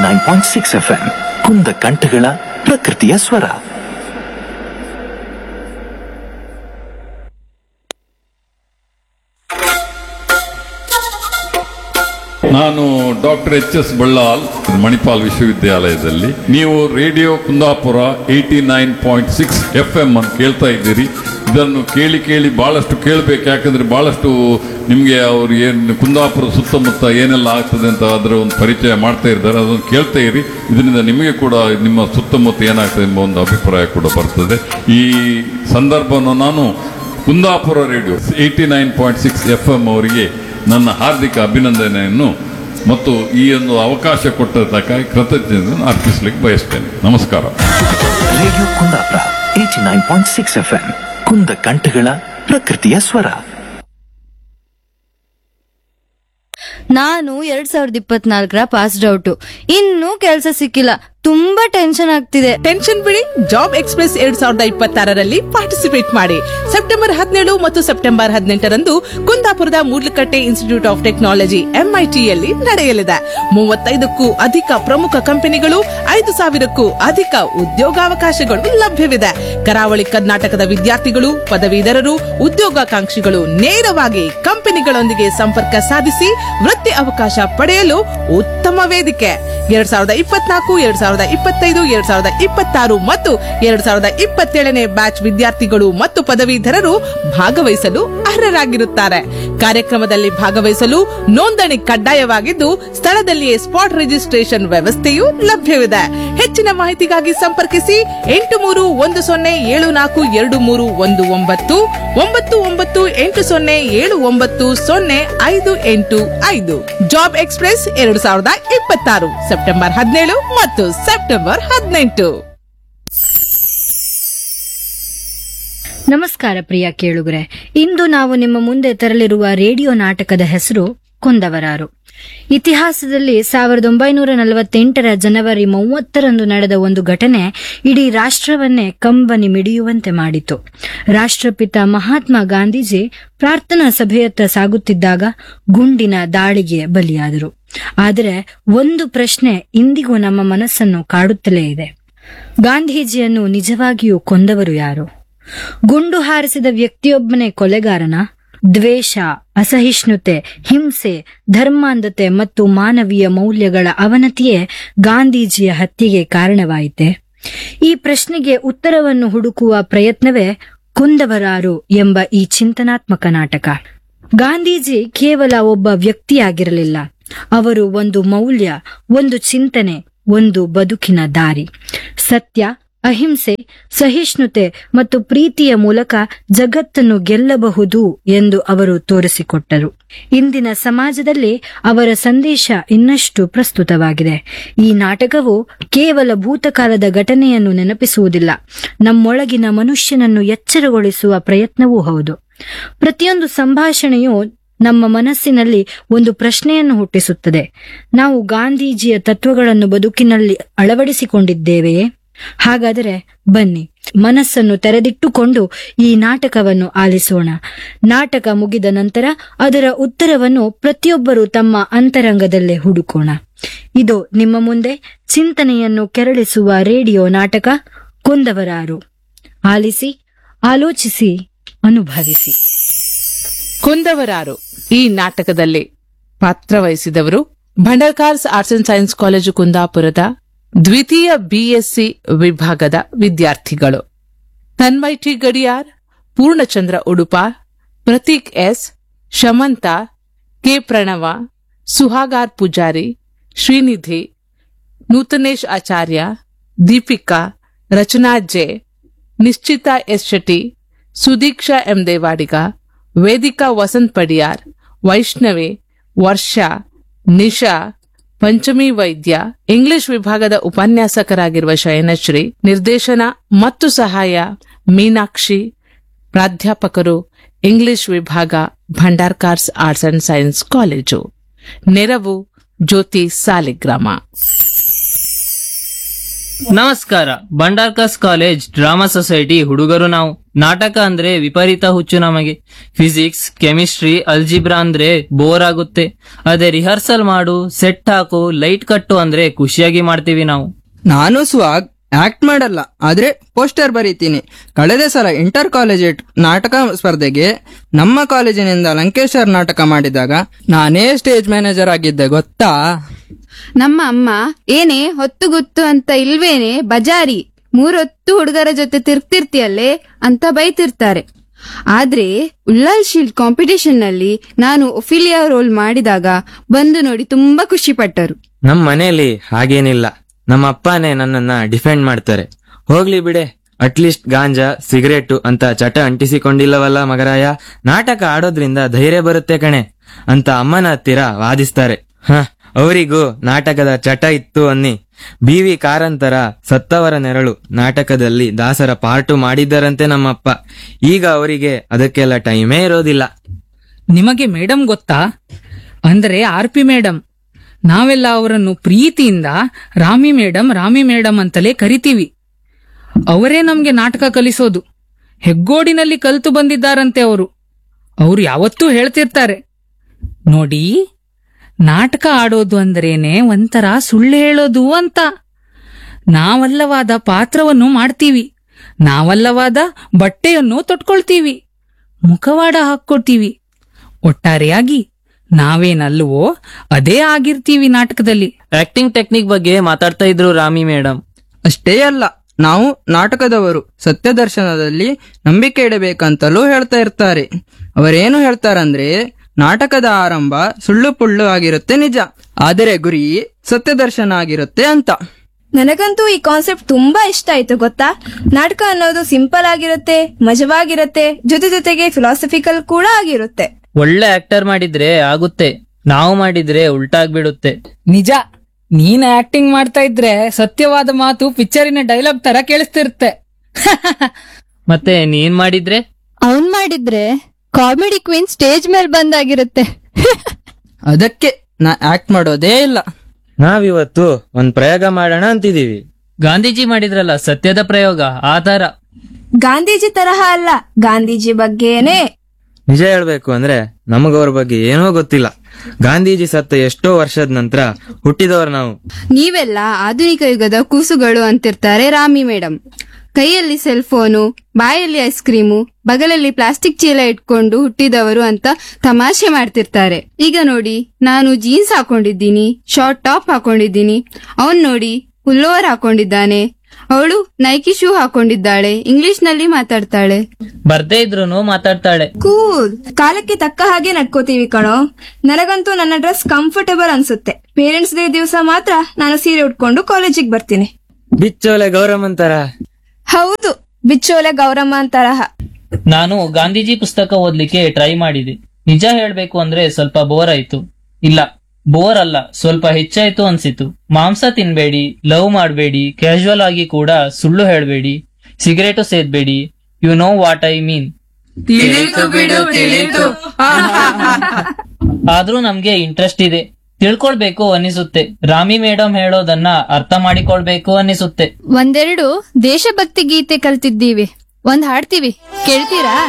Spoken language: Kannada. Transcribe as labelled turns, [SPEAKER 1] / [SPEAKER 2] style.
[SPEAKER 1] nine point six F M ಕುಂದ ಕಂಠಗಳ ಪ್ರಕೃತಿಯ ಸ್ವರ
[SPEAKER 2] ನಾನು doctor H S Ballal Manipal ವಿಶ್ವವಿದ್ಯಾಲಯದಲ್ಲಿ ನೀವು radio Kundapura eighty nine point six F M ಅಂತ ಕೇಳ್ತಾ ಇದ್ದೀರಿ ಇದನ್ನು ಕೇಳಿ ಕೇಳಿ ಬಹಳಷ್ಟು ಕೇಳಬೇಕು ಯಾಕಂದ್ರೆ ಬಹಳಷ್ಟು ನಿಮಗೆ ಅವ್ರು ಏನು ಕುಂದಾಪುರ ಸುತ್ತಮುತ್ತ ಏನೆಲ್ಲ ಆಗ್ತದೆ ಅಂತ ಅದರ ಒಂದು ಪರಿಚಯ ಮಾಡ್ತಾ ಇದ್ದಾರೆ ಅದನ್ನು ಕೇಳ್ತಾ ಇರಿ ಇದರಿಂದ ನಿಮಗೆ ಕೂಡ ನಿಮ್ಮ ಸುತ್ತಮುತ್ತ ಏನಾಗ್ತದೆ ಎಂಬ ಒಂದು ಅಭಿಪ್ರಾಯ ಕೂಡ ಬರ್ತದೆ ಈ ಸಂದರ್ಭವನ್ನು ನಾನು Kundapura radio eighty nine point six F M ಅವರಿಗೆ ನನ್ನ ಹಾರ್ದಿಕ ಅಭಿನಂದನೆಯನ್ನು ಮತ್ತು ಈ ಒಂದು ಅವಕಾಶ ಕೊಟ್ಟದ್ದಕ್ಕಾಗಿ ಕೃತಜ್ಞತೆಯನ್ನು ಅರ್ಪಿಸಲಿಕ್ಕೆ ಬಯಸ್ತೇನೆ ನಮಸ್ಕಾರ
[SPEAKER 1] radio Kundapura eighty nine point six F M ಕುಂದ ಕಂಠಗಳ ಪ್ರಕೃತಿಯ ಸ್ವರ
[SPEAKER 3] ನಾನು ಎರಡ್ ಸಾವಿರದ ಇಪ್ಪತ್ನಾಲ್ಕರ ಪಾಸ್ಡ್ ಔಟ್ ಇನ್ನೂ ಕೆಲ್ಸ ಸಿಕ್ಕಿಲ್ಲ ತುಂಬಾ ಟೆನ್ಷನ್ ಆಗ್ತಿದೆ
[SPEAKER 4] ಟೆನ್ಷನ್ ಬಿಡಿ ಜಾಬ್ ಎಕ್ಸ್ಪ್ರೆಸ್ ಎರಡ್ ಸಾವಿರದ ಇಪ್ಪತ್ತಾರರಲ್ಲಿ ಪಾರ್ಟಿಸಿಪೇಟ್ ಮಾಡಿ ಸೆಪ್ಟೆಂಬರ್ ಹದಿನೇಳು ಮತ್ತು ಸೆಪ್ಟೆಂಬರ್ ಹದಿನೆಂಟರಂದು ಕುಂದಾಪುರದ ಮೂಡ್ಲಕಟ್ಟೆ ಇನ್ಸ್ಟಿಟ್ಯೂಟ್ ಆಫ್ ಟೆಕ್ನಾಲಜಿ ಎಂಐಟಿಯಲ್ಲಿ ನಡೆಯಲಿದೆ ಮೂವತ್ತೈದಕ್ಕೂ ಅಧಿಕ ಪ್ರಮುಖ ಕಂಪನಿಗಳು ಐದು ಸಾವಿರಕ್ಕೂ ಅಧಿಕ ಉದ್ಯೋಗಾವಕಾಶಗಳು ಲಭ್ಯವಿದೆ ಕರಾವಳಿ ಕರ್ನಾಟಕದ ವಿದ್ಯಾರ್ಥಿಗಳು ಪದವೀಧರರು ಉದ್ಯೋಗಾಕಾಂಕ್ಷಿಗಳು ನೇರವಾಗಿ ಕಂಪನಿಗಳೊಂದಿಗೆ ಸಂಪರ್ಕ ಸಾಧಿಸಿ ವೃತ್ತಿ ಅವಕಾಶ ಪಡೆಯಲು ಉತ್ತಮ ವೇದಿಕೆ ಎರಡ್ ಸಾವಿರದ ಇಪ್ಪತ್ನಾಲ್ಕು ಎರಡ್ ಸಾವಿರದ ಇಪ್ಪತ್ತೈದು ಎರಡ್ ಸಾವಿರದ ಇಪ್ಪತ್ತಾರು ಮತ್ತು ಎರಡ್ ಸಾವಿರದ ಇಪ್ಪತ್ತೇಳನೇ ಬ್ಯಾಚ್ ವಿದ್ಯಾರ್ಥಿಗಳು ಮತ್ತು ಪದವೀಧರರು ಭಾಗವಹಿಸಲು ಅರ್ಹರಾಗಿರುತ್ತಾರೆ ಕಾರ್ಯಕ್ರಮದಲ್ಲಿ ಭಾಗವಹಿಸಲು ನೋಂದಣಿ ಕಡ್ಡಾಯವಾಗಿದ್ದು ಸ್ಥಳದಲ್ಲಿಯೇ ಸ್ಪಾಟ್ ರಿಜಿಸ್ಟ್ರೇಷನ್ ವ್ಯವಸ್ಥೆಯೂ ಲಭ್ಯವಿದೆ ಹೆಚ್ಚಿನ ಮಾಹಿತಿಗಾಗಿ ಸಂಪರ್ಕಿಸಿ ಎಂಟು ಮೂರು ಒಂದು ಸೊನ್ನೆ ಏಳು ನಾಲ್ಕು ಎರಡು ಮೂರು ಒಂದು ಒಂಬತ್ತು ಒಂಬತ್ತು ಒಂಬತ್ತು ಎಂಟು ಸೊನ್ನೆ ಏಳು ಒಂಬತ್ತು ಸೊನ್ನೆ ಐದು ಎಂಟು ಐದು ಜಾಬ್ ಎಕ್ಸ್ಪ್ರೆಸ್ ಎರಡು ಸಾವಿರದ ಇಪ್ಪತ್ತಾರು ಸೆಪ್ಟೆಂಬರ್ ಹದಿನೇಳು ಮತ್ತು ಸೆಪ್ಟೆಂಬರ್ ಹದಿನೆಂಟು
[SPEAKER 3] ನಮಸ್ಕಾರ ಪ್ರಿಯ ಕೇಳುಗರೆ ಇಂದು ನಾವು ನಿಮ್ಮ ಮುಂದೆ ತರಲಿರುವ ರೇಡಿಯೋ ನಾಟಕದ ಹೆಸರು ಕೊಂದವರಾರು ಇತಿಹಾಸದಲ್ಲಿ ಸಾವಿರದ ಒಂಬೈನೂರ ನಲವತ್ತೆಂಟರ ಜನವರಿ ಮೂವತ್ತರಂದು ನಡೆದ ಒಂದು ಘಟನೆ ಇಡೀ ರಾಷ್ಟ್ರವನ್ನೇ ಕಂಬನಿ ಮಿಡಿಯುವಂತೆ ಮಾಡಿತು ರಾಷ್ಟ್ರಪಿತ ಮಹಾತ್ಮ ಗಾಂಧೀಜಿ ಪ್ರಾರ್ಥನಾ ಸಭೆಯತ್ತ ಸಾಗುತ್ತಿದ್ದಾಗ ಗುಂಡಿನ ದಾಳಿಗೆ ಬಲಿಯಾದರು ಆದರೆ ಒಂದು ಪ್ರಶ್ನೆ ಇಂದಿಗೂ ನಮ್ಮ ಮನಸ್ಸನ್ನು ಕಾಡುತ್ತಲೇ ಇದೆ ಗಾಂಧೀಜಿಯನ್ನು ನಿಜವಾಗಿಯೂ ಕೊಂದವರು ಯಾರು ಗುಂಡು ಹಾರಿಸಿದ ವ್ಯಕ್ತಿಯೊಬ್ಬನೇ ಕೊಲೆಗಾರನ ದ್ವೇಷ ಅಸಹಿಷ್ಣುತೆ ಹಿಂಸೆ ಧರ್ಮಾಂಧತೆ ಮತ್ತು ಮಾನವೀಯ ಮೌಲ್ಯಗಳ ಅವನತಿಯೇ ಗಾಂಧೀಜಿಯ ಹತ್ಯೆಗೆ ಕಾರಣವಾಯಿತೆ ಈ ಪ್ರಶ್ನೆಗೆ ಉತ್ತರವನ್ನು ಹುಡುಕುವ ಪ್ರಯತ್ನವೇ ಕೊಂದವರಾರು ಎಂಬ ಈ ಚಿಂತನಾತ್ಮಕ ನಾಟಕ ಗಾಂಧೀಜಿ ಕೇವಲ ಒಬ್ಬ ವ್ಯಕ್ತಿಯಾಗಿರಲಿಲ್ಲ ಅವರು ಒಂದು ಮೌಲ್ಯ ಒಂದು ಚಿಂತನೆ ಒಂದು ಬದುಕಿನ ದಾರಿ ಸತ್ಯ ಅಹಿಂಸೆ ಸಹಿಷ್ಣುತೆ ಮತ್ತು ಪ್ರೀತಿಯ ಮೂಲಕ ಜಗತ್ತನ್ನು ಗೆಲ್ಲಬಹುದು ಎಂದು ಅವರು ತೋರಿಸಿಕೊಟ್ಟರು ಇಂದಿನ ಸಮಾಜದಲ್ಲಿ ಅವರ ಸಂದೇಶ ಇನ್ನಷ್ಟು ಪ್ರಸ್ತುತವಾಗಿದೆ ಈ ನಾಟಕವು ಕೇವಲ ಭೂತಕಾಲದ ಘಟನೆಯನ್ನು ನೆನಪಿಸುವುದಿಲ್ಲ ನಮ್ಮೊಳಗಿನ ಮನುಷ್ಯನನ್ನು ಎಚ್ಚರಗೊಳಿಸುವ ಪ್ರಯತ್ನವೂ ಹೌದು ಪ್ರತಿಯೊಂದು ಸಂಭಾಷಣೆಯು ನಮ್ಮ ಮನಸ್ಸಿನಲ್ಲಿ ಒಂದು ಪ್ರಶ್ನೆಯನ್ನು ಹುಟ್ಟಿಸುತ್ತದೆ ನಾವು ಗಾಂಧೀಜಿಯ ತತ್ವಗಳನ್ನು ಬದುಕಿನಲ್ಲಿ ಅಳವಡಿಸಿಕೊಂಡಿದ್ದೇವೆಯೇ ಹಾಗಾದರೆ ಬನ್ನಿ ಮನಸ್ಸನ್ನು ತೆರೆದಿಟ್ಟುಕೊಂಡು ಈ ನಾಟಕವನ್ನು ಆಲಿಸೋಣ ನಾಟಕ ಮುಗಿದ ನಂತರ ಅದರ ಉತ್ತರವನ್ನು ಪ್ರತಿಯೊಬ್ಬರು ತಮ್ಮ ಅಂತರಂಗದಲ್ಲೇ ಹುಡುಕೋಣ ಇದು ನಿಮ್ಮ ಮುಂದೆ ಚಿಂತನೆಯನ್ನು ಕೆರಳಿಸುವ ರೇಡಿಯೋ ನಾಟಕ ಕೊಂದವರಾರು ಆಲಿಸಿ ಆಲೋಚಿಸಿ ಅನುಭವಿಸಿ
[SPEAKER 4] ಕುಂದವರಾರು ಈ ನಾಟಕದಲ್ಲಿ ಪಾತ್ರವಹಿಸಿದವರು Bhandarkars arts and science college ಕುಂದಾಪುರದ ದ್ವಿತೀಯ ಬಿಎಸ್ಸಿ ವಿಭಾಗದ ವಿದ್ಯಾರ್ಥಿಗಳು Tanmay T Gadiyar Poornachandra Udupa Prateek S Shamantha K Pranava Suhagar Poojari Shrinidhi Nootanesh Acharya Deepika Rachana J Nishchita S Shetty Sudiksha M Devadiga Vedika Vasanth Padiyar Vaishnavi Varsha Nisha Panchami Vaidya English ವಿಭಾಗದ ಉಪನ್ಯಾಸಕರಾಗಿರುವ ಶಯನಶ್ರೀ ನಿರ್ದೇಶನ ಮತ್ತು ಸಹಾಯ ಮೀನಾಕ್ಷಿ ಪ್ರಾಧ್ಯಾಪಕರು ಇಂಗ್ಲಿಷ್ ವಿಭಾಗ Bhandarkars arts and science college ನೆರವು ಜ್ಯೋತಿ ಸಾಲಿಗ್ರಾಮ
[SPEAKER 5] ನಮಸ್ಕಾರ ಬಂಡಾರ್ಕಸ್ ಕಾಲೇಜ್ ಡ್ರಾಮಾ ಸೊಸೈಟಿ ಹುಡುಗರು ನಾವು ನಾಟಕ ಅಂದ್ರೆ ವಿಪರೀತ ಹುಚ್ಚು ನಮಗೆ ಫಿಸಿಕ್ಸ್ ಕೆಮಿಸ್ಟ್ರಿ ಅಲ್ಜಿಬ್ರಾ ಅಂದ್ರೆ ಬೋರ್ ಆಗುತ್ತೆ ಅದೇ ರಿಹರ್ಸಲ್ ಮಾಡು ಸೆಟ್ ಹಾಕು ಲೈಟ್ ಕಟ್ಟು ಅಂದ್ರೆ ಖುಷಿಯಾಗಿ ಮಾಡ್ತೀವಿ ನಾವು
[SPEAKER 6] ನಾನು ಸ್ವಾಗ್ ಆಕ್ಟ್ ಮಾಡಲ್ಲ ಆದ್ರೆ ಪೋಸ್ಟರ್ ಬರೀತೀನಿ ಕಳೆದ ಸಲ ಇಂಟರ್ ಕಾಲೇಜ್ ನಾಟಕ ಸ್ಪರ್ಧೆಗೆ ನಮ್ಮ ಕಾಲೇಜಿನಿಂದ ಲಂಕೇಶ್ವರ್ ನಾಟಕ ಮಾಡಿದಾಗ ನಾನೇ ಸ್ಟೇಜ್ ಮ್ಯಾನೇಜರ್ ಆಗಿದ್ದೆ ಗೊತ್ತಾ
[SPEAKER 7] ನಮ್ಮ ಅಮ್ಮ ಏನೇ ಹೊತ್ತು ಗುತ್ತು ಅಂತ ಇಲ್ವೇನೆ ಬಜಾರಿ ಮೂರೊತ್ತು ಹುಡುಗರ ಜೊತೆ ತಿರ್ಗ್ತಿರ್ತಿಯಲ್ಲೇ ಅಂತ ಬೈತಿರ್ತಾರೆ ಆದ್ರೆ ಉಲ್ಲಾಲ್ ಶೀಲ್ಡ್ ಕಾಂಪಿಟೇಷನ್ ನಲ್ಲಿ ನಾನು ಒಫಿಲಿಯಾ ರೋಲ್ ಮಾಡಿದಾಗ ಬಂದು ನೋಡಿ ತುಂಬಾ ಖುಷಿ ಪಟ್ಟರು
[SPEAKER 8] ನಮ್ ಮನೆಯಲ್ಲಿ ಹಾಗೇನಿಲ್ಲ ನಮ್ಮ ಅಪ್ಪನೇ ನನ್ನನ್ನ ಡಿಫೆಂಡ್ ಮಾಡ್ತಾರೆ ಹೋಗ್ಲಿ ಬಿಡೆ ಅಟ್ಲೀಸ್ಟ್ ಗಾಂಜಾ ಸಿಗರೇಟು ಅಂತ ಚಟ ಅಂಟಿಸಿಕೊಂಡಿಲ್ಲವಲ್ಲ ಮಗರಾಯ ನಾಟಕ ಆಡೋದ್ರಿಂದ ಧೈರ್ಯ ಬರುತ್ತೆ ಕಣೆ ಅಂತ ಅಮ್ಮನ ಹತ್ತಿರ ವಾದಿಸ್ತಾರೆ ಹ ಅವರಿಗೂ ನಾಟಕದ ಚಟ ಇತ್ತು ಅನ್ನಿ ಬಿ ವಿ ಕಾರಂತರ ಸತ್ತವರ ನೆರಳು ನಾಟಕದಲ್ಲಿ ದಾಸರ ಪಾರ್ಟು ಮಾಡಿದ್ದರಂತೆ ನಮ್ಮಪ್ಪ ಈಗ ಅವರಿಗೆ ಅದಕ್ಕೆಲ್ಲ ಟೈಮೇ ಇರೋದಿಲ್ಲ
[SPEAKER 9] ನಿಮಗೆ ಮೇಡಮ್ ಗೊತ್ತಾ ಅಂದ್ರೆ ಆರ್ ಪಿ ಮೇಡಮ್ ನಾವೆಲ್ಲ ಅವರನ್ನು ಪ್ರೀತಿಯಿಂದ ರಾಮಿ ಮೇಡಮ್ ರಾಮಿ ಮೇಡಮ್ ಅಂತಲೇ ಕರಿತೀವಿ ಅವರೇ ನಮ್ಗೆ ನಾಟಕ ಕಲಿಸೋದು ಹೆಗ್ಗೋಡಿನಲ್ಲಿ ಕಲಿತು ಬಂದಿದ್ದಾರಂತೆ ಅವರು ಅವರು ಯಾವತ್ತೂ ಹೇಳ್ತಿರ್ತಾರೆ ನೋಡಿ ನಾಟಕ ಆಡೋದು ಅಂದ್ರೇನೆ ಒಂಥರ ಸುಳ್ಳು ಹೇಳೋದು ಅಂತ ನಾವಲ್ಲವಾದ ಪಾತ್ರವನ್ನು ಮಾಡ್ತೀವಿ ನಾವಲ್ಲವಾದ ಬಟ್ಟೆಯನ್ನು ತೊಟ್ಕೊಳ್ತೀವಿ ಮುಖವಾಡ ಹಾಕ್ಕೊಳ್ತೀವಿ ಒಟ್ಟಾರೆಯಾಗಿ ನಾವೇನಲ್ವೋ ಅದೇ ಆಗಿರ್ತೀವಿ ನಾಟಕದಲ್ಲಿ
[SPEAKER 5] ಆಕ್ಟಿಂಗ್ ಟೆಕ್ನಿಕ್ ಬಗ್ಗೆ ಮಾತಾಡ್ತಾ ಇದ್ರು ರಾಮಿ ಮೇಡಮ್
[SPEAKER 6] ಅಷ್ಟೇ ಅಲ್ಲ ನಾವು ನಾಟಕದವರು ಸತ್ಯದರ್ಶನದಲ್ಲಿ ನಂಬಿಕೆ ಇಡಬೇಕಂತಲೂ ಹೇಳ್ತಾ ಇರ್ತಾರೆ ಅವರೇನು ಹೇಳ್ತಾರಂದ್ರೆ ನಾಟಕದ ಆರಂಭ ಸುಳ್ಳು ಪುಳ್ಳು ಆಗಿರುತ್ತೆ ನಿಜ ಆದರೆ ಗುರಿ ಸತ್ಯದರ್ಶನ ಆಗಿರುತ್ತೆ ಅಂತ
[SPEAKER 10] ನನಗಂತೂ ಈ ಕಾನ್ಸೆಪ್ಟ್ ತುಂಬಾ ಇಷ್ಟ ಆಯ್ತು ಗೊತ್ತಾ ನಾಟಕ ಅನ್ನೋದು ಸಿಂಪಲ್ ಆಗಿರುತ್ತೆ ಮಜವಾಗಿರುತ್ತೆ ಜೊತೆ ಜೊತೆಗೆ ಫಿಲಾಸಫಿಕಲ್ ಕೂಡ ಆಗಿರುತ್ತೆ
[SPEAKER 5] ಒಳ್ಳೆ ಆಕ್ಟರ್ ಮಾಡಿದ್ರೆ ಆಗುತ್ತೆ ನಾವು ಮಾಡಿದ್ರೆ ಉಲ್ಟಾಗ್ಬಿಡುತ್ತೆ
[SPEAKER 9] ನಿಜ ನೀನ್ ಆಕ್ಟಿಂಗ್ ಮಾಡ್ತಾ ಇದ್ರೆ ಸತ್ಯವಾದ ಮಾತು ಪಿಕ್ಚರಿನ ಡೈಲಾಗ್ ತರ ಕೇಳಿಸ್ತಿರುತ್ತೆ
[SPEAKER 5] ಮತ್ತೆ ನೀನ್ ಮಾಡಿದ್ರೆ
[SPEAKER 3] ಅವನ್ ಮಾಡಿದ್ರೆ ಕಾಮಿಡಿ ಕ್ವೀನ್ ಸ್ಟೇಜ್ ಮೇಲೆ ಬಂದಾಗಿರುತ್ತೆ
[SPEAKER 6] ಅದಕ್ಕೆ ನಾ ಆಕ್ಟ್ ಮಾಡೋದೇ ಇಲ್ಲ
[SPEAKER 8] ನಾವಿವತ್ತು ಒಂದ್ ಪ್ರಯೋಗ ಮಾಡೋಣ ಅಂತಿದೀವಿ
[SPEAKER 5] ಗಾಂಧೀಜಿ ಮಾಡಿದ್ರಲ್ಲ ಸತ್ಯದ ಪ್ರಯೋಗ ಆ ತರ
[SPEAKER 10] ಗಾಂಧೀಜಿ ತರಹ ಅಲ್ಲ ಗಾಂಧೀಜಿ ಬಗ್ಗೆನೇ
[SPEAKER 8] ನಿಜ ಹೇಳ್ಬೇಕು ಅಂದ್ರೆ ನಮಗವ್ರ ಬಗ್ಗೆ ಏನೋ ಗೊತ್ತಿಲ್ಲ ಗಾಂಧೀಜಿ ಸತ್ತ ಎಷ್ಟೋ ವರ್ಷದ ನಂತರ ಹುಟ್ಟಿದವರು ನಾವು
[SPEAKER 7] ನೀವೆಲ್ಲ ಆಧುನಿಕ ಯುಗದ ಕೂಸುಗಳು ಅಂತಿರ್ತಾರೆ ರಾಮಿ ಮೇಡಮ್ ಕೈಯಲ್ಲಿ ಸೆಲ್ ಫೋನು ಬಾಯಲ್ಲಿ ಐಸ್ ಕ್ರೀಮು ಬಗಲಲ್ಲಿ ಪ್ಲಾಸ್ಟಿಕ್ ಚೀಲ ಇಟ್ಕೊಂಡು ಹುಟ್ಟಿದವರು ಅಂತ ತಮಾಷೆ ಮಾಡ್ತಿರ್ತಾರೆ ಈಗ ನೋಡಿ ನಾನು ಜೀನ್ಸ್ ಹಾಕೊಂಡಿದ್ದೀನಿ ಶಾರ್ಟ್ ಟಾಪ್ ಹಾಕೊಂಡಿದ್ದೀನಿ ಅವನ್ ನೋಡಿ ಪುಲ್ಲೋವರ್ ಹಾಕೊಂಡಿದ್ದಾನೆ ಅವಳು ನೈಕಿ ಶೂ ಹಾಕೊಂಡಿದ್ದಾಳೆ ಇಂಗ್ಲಿಷ್ ನಲ್ಲಿ ಮಾತಾಡ್ತಾಳೆ
[SPEAKER 5] ಬರ್ದೇ ಇದ್ರೂನು ಮಾತಾಡ್ತಾಳೆ
[SPEAKER 10] ಕೂಲ್ ಕಾಲಕ್ಕೆ ತಕ್ಕ ಹಾಗೆ ನಡ್ಕೋತೀವಿ ಕಣೋ ನನಗಂತೂ ನನ್ನ ಡ್ರೆಸ್ ಕಂಫರ್ಟಬಲ್ ಅನ್ಸುತ್ತೆ ಪೇರೆಂಟ್ಸ್ ಡೇ ದಿವಸ ಮಾತ್ರ ನಾನು ಸೀರೆ ಉಟ್ಕೊಂಡು ಕಾಲೇಜಿಗೆ ಬರ್ತೀನಿ
[SPEAKER 8] ಬಿಚ್ಚೋಲೆ ಗೌರಮ್ಮಂತರ
[SPEAKER 10] ಹೌದು ಬಿಚ್ಚೋಲೆ ಗೌರಮ್ಮ ತರಹ
[SPEAKER 5] ನಾನು ಗಾಂಧೀಜಿ ಪುಸ್ತಕ ಓದ್ಲಿಕ್ಕೆ ಟ್ರೈ ಮಾಡಿದೆ ನಿಜ ಹೇಳ್ಬೇಕು ಅಂದ್ರೆ ಸ್ವಲ್ಪ ಬೋರ್ ಆಯ್ತು ಇಲ್ಲ ಬೋರ್ ಅಲ್ಲ ಸ್ವಲ್ಪ ಹೆಚ್ಚಾಯ್ತು ಅನ್ಸಿತು ಮಾಂಸ ತಿನ್ಬೇಡಿ ಲವ್ ಮಾಡಬೇಡಿ ಕ್ಯಾಶುವಲ್ ಆಗಿ ಕೂಡ ಸುಳ್ಳು ಹೇಳ್ಬೇಡಿ ಸಿಗರೇಟು ಸೇದ್ಬೇಡಿ you know what I mean ಆದ್ರೂ ನಮ್ಗೆ ಇಂಟ್ರೆಸ್ಟ್ ಇದೆ ತಿಳ್ಕೊಳ್ಬೇಕು ಅನಿಸುತ್ತೆ ರಾಮಿ ಮೇಡಮ್ ಹೇಳೋದನ್ನ ಅರ್ಥ ಮಾಡಿಕೊಳ್ಬೇಕು ಅನಿಸುತ್ತೆ
[SPEAKER 3] ಒಂದೆರಡು ದೇಶಭಕ್ತಿ ಗೀತೆ ಕಲ್ತಿದ್ದೀವಿ ಒಂದ್ ಹಾಡ್ತೀವಿ ಕೇಳ್ತೀರಾ